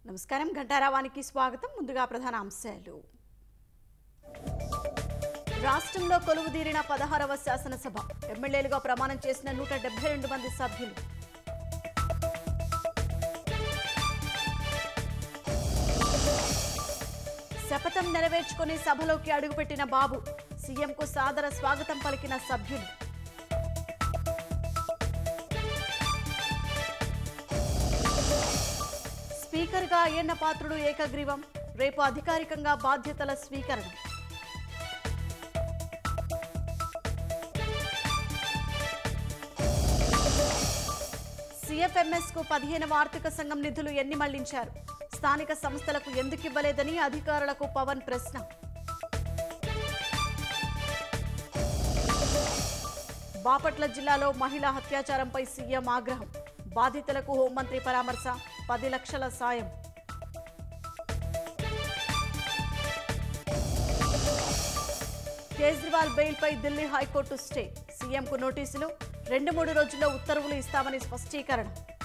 నమస్కారం ఘంటారావానికి స్వాగతం ముందుగా ప్రధాన అంశాలు రాష్ట్రంలో కొలువుదీరిన పదహారవ శాసనసభ ఎమ్మెల్యేలుగా ప్రమాణం చేసిన నూట డెబ్బై రెండు మంది సభ్యులు శపథం నెరవేర్చుకుని సభలోకి అడుగుపెట్టిన బాబు సీఎంకు సాదర స్వాగతం పలికిన సభ్యులు స్పీకర్గా అయ్యన్న పాత్రుడు ఏకగ్రీవం రేపు అధికారికంగా బాధ్యతల స్వీకరణ సిఎఫ్ఎంఎస్ కు పదిహేనవ ఆర్థిక సంఘం నిధులు ఎన్ని మళ్లించారు స్థానిక సంస్థలకు ఎందుకు ఇవ్వలేదని అధికారులకు పవన్ ప్రశ్న బాపట్ల జిల్లాలో మహిళా అత్యాచారంపై సీఎం ఆగ్రహం బాధితులకు హోంమంత్రి పరామర్శ పది లక్షల సాయం కేజ్రీవాల్ బెయిల్పై ఢిల్లీ హైకోర్టు స్టే సీఎంకు నోటీసులు రెండు మూడు రోజుల్లో ఉత్తర్వులు ఇస్తామని స్పష్టీకరణ